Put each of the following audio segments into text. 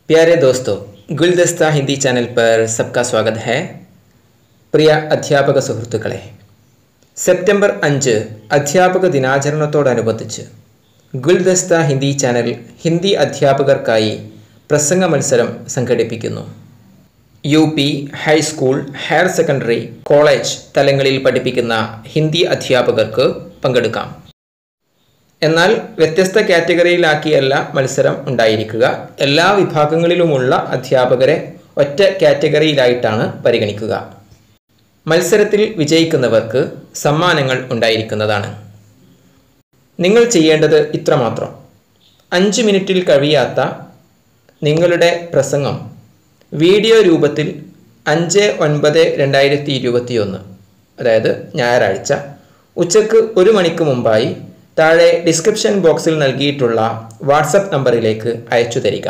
प्यारे दोस्तों ഗുൽദസ്ത ഹിന്ദി ചാനൽ पर सबका स्वागत है പ്രിയ അധ്യാപക സുഹൃത്തുക്കളെ സെപ്റ്റംബർ അഞ്ച് അധ്യാപക ദിനാചരണത്തോടനുബന്ധിച്ച് ഗുൽദസ്ത ഹിന്ദി ചാനൽ ഹിന്ദി അധ്യാപകർക്കായി പ്രസംഗ മത്സരം സംഘടിപ്പിക്കുന്നു U P high school higher secondary college തലങ്ങളിൽ പഠിപ്പിക്കുന്ന ഹിന്ദി അധ്യാപകർക്ക് പങ്കെടുക്കാം എന്നാൽ വ്യത്യസ്ത കാറ്റഗറിയിലാക്കിയല്ല മത്സരം ഉണ്ടായിരിക്കുക എല്ലാ വിഭാഗങ്ങളിലുമുള്ള അധ്യാപകരെ ഒറ്റ കാറ്റഗറിയിലായിട്ടാണ് പരിഗണിക്കുക മത്സരത്തിൽ വിജയിക്കുന്നവർക്ക് സമ്മാനങ്ങൾ ഉണ്ടായിരിക്കുന്നതാണ് നിങ്ങൾ ചെയ്യേണ്ടത് ഇത്രമാത്രം അഞ്ച് മിനിറ്റിൽ കഴിയാത്ത നിങ്ങളുടെ പ്രസംഗം വീഡിയോ രൂപത്തിൽ അഞ്ച് ഒൻപത് രണ്ടായിരത്തി ഇരുപത്തിയൊന്ന് അതായത് ഞായറാഴ്ച ഉച്ചക്ക് ഒരു മണിക്ക് മുമ്പായി താഴെ ഡിസ്ക്രിപ്ഷൻ ബോക്സിൽ നൽകിയിട്ടുള്ള വാട്സപ്പ് നമ്പറിലേക്ക് അയച്ചു തരിക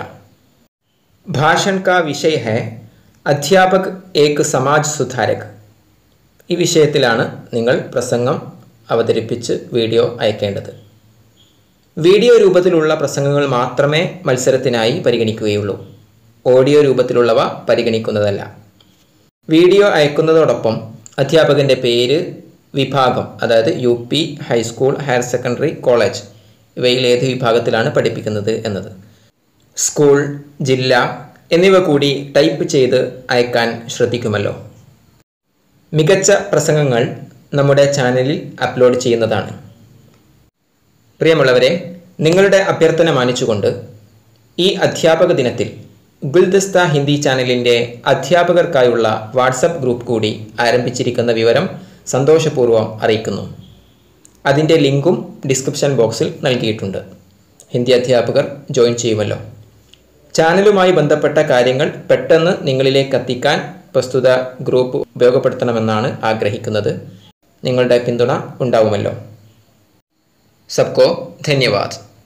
ഭാഷൺ കാ വിഷയ് ഹെ അധ്യാപക് ഏക് സമാജ് സുധാരക് ഈ വിഷയത്തിലാണ് നിങ്ങൾ പ്രസംഗം അവതരിപ്പിച്ച് വീഡിയോ അയക്കേണ്ടത് വീഡിയോ രൂപത്തിലുള്ള പ്രസംഗങ്ങൾ മാത്രമേ മത്സരത്തിനായി പരിഗണിക്കുകയുള്ളൂ ഓഡിയോ രൂപത്തിലുള്ളവ പരിഗണിക്കുന്നതല്ല വീഡിയോ അയക്കുന്നതോടൊപ്പം അധ്യാപകൻ്റെ പേര് വിഭാഗം അതായത് U P high school higher secondary college ഇവയിൽ ഏത് വിഭാഗത്തിലാണ് പഠിപ്പിക്കുന്നത് എന്നത് സ്കൂൾ ജില്ല എന്നിവ കൂടി ടൈപ്പ് ചെയ്ത് അയക്കാൻ ശ്രദ്ധിക്കുമല്ലോ മികച്ച പ്രസംഗങ്ങൾ നമ്മുടെ ചാനലിൽ അപ്ലോഡ് ചെയ്യുന്നതാണ് പ്രിയമുള്ളവരെ നിങ്ങളുടെ അഭ്യർത്ഥന മാനിച്ചുകൊണ്ട് ഈ അധ്യാപക ദിനത്തിൽ ഗുൽദസ്ത ഹിന്ദി ചാനലിൻ്റെ അധ്യാപകർക്കായുള്ള വാട്സപ്പ് ഗ്രൂപ്പ് കൂടി ആരംഭിച്ചിരിക്കുന്ന വിവരം സന്തോഷപൂർവ്വം അറിയിക്കുന്നു അതിൻ്റെ ലിങ്കും ഡിസ്ക്രിപ്ഷൻ ബോക്സിൽ നൽകിയിട്ടുണ്ട് ഹിന്ദി അധ്യാപകർ ജോയിൻ ചെയ്യുമല്ലോ ചാനലുമായി ബന്ധപ്പെട്ട കാര്യങ്ങൾ പെട്ടെന്ന് നിങ്ങളിലേക്ക് എത്തിക്കാൻ പ്രസ്തുത ഗ്രൂപ്പ് ഉപയോഗപ്പെടുത്തണമെന്നാണ് ആഗ്രഹിക്കുന്നത് നിങ്ങളുടെ പിന്തുണ ഉണ്ടാവുമല്ലോ സബ്കോ ധന്യവാദ്